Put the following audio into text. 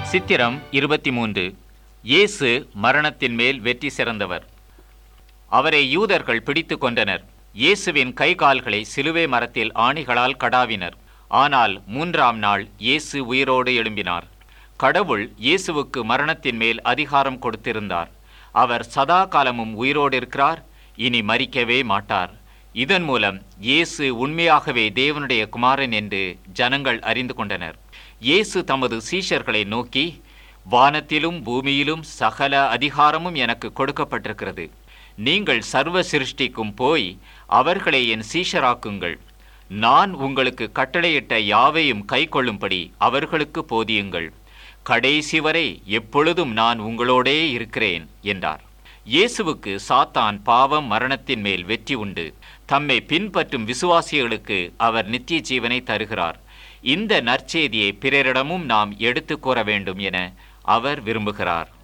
சித்திரம் இருபத்தி மூன்று இயேசு மரணத்தின் மேல் வெற்றி சிறந்தவர் அவரை யூதர்கள் பிடித்து கொண்டனர் இயேசுவின் கை கால்களை சிலுவை மரத்தில் ஆணிகளால் கடாவினர் ஆனால் மூன்றாம் நாள் இயேசு உயிரோடு எழும்பினார் கடவுள் இயேசுவுக்கு மரணத்தின் மேல் அதிகாரம் கொடுத்திருந்தார் அவர் சதா காலமும் உயிரோடு இருக்கிறார் இனி மரிக்கவே மாட்டார் இதன் மூலம் இயேசு உண்மையாகவே தேவனுடைய குமாரன் என்று ஜனங்கள் அறிந்து கொண்டனர் இயேசு தமது சீஷர்களை நோக்கி வானத்திலும் பூமியிலும் சகல அதிகாரமும் எனக்கு கொடுக்கப்பட்டிருக்கிறது நீங்கள் சர்வ சிருஷ்டிக்கும் போய் அவர்களை என் சீஷராக்குங்கள் நான் உங்களுக்கு கட்டளையிட்ட யாவையும் கைக்கொள்ளும்படி அவர்களுக்கு போதியுங்கள் கடைசி வரை எப்பொழுதும் நான் உங்களோடே இருக்கிறேன் என்றார் இயேசுவுக்கு சாத்தான் பாவம் மரணத்தின் மேல் வெற்றி உண்டு தம்மை பின்பற்றும் விசுவாசிகளுக்கு அவர் நித்திய ஜீவனை தருகிறார் இந்த நற்செய்தியை பிறரிடமும் நாம் எடுத்துக் கூற வேண்டும் என அவர் விரும்புகிறார்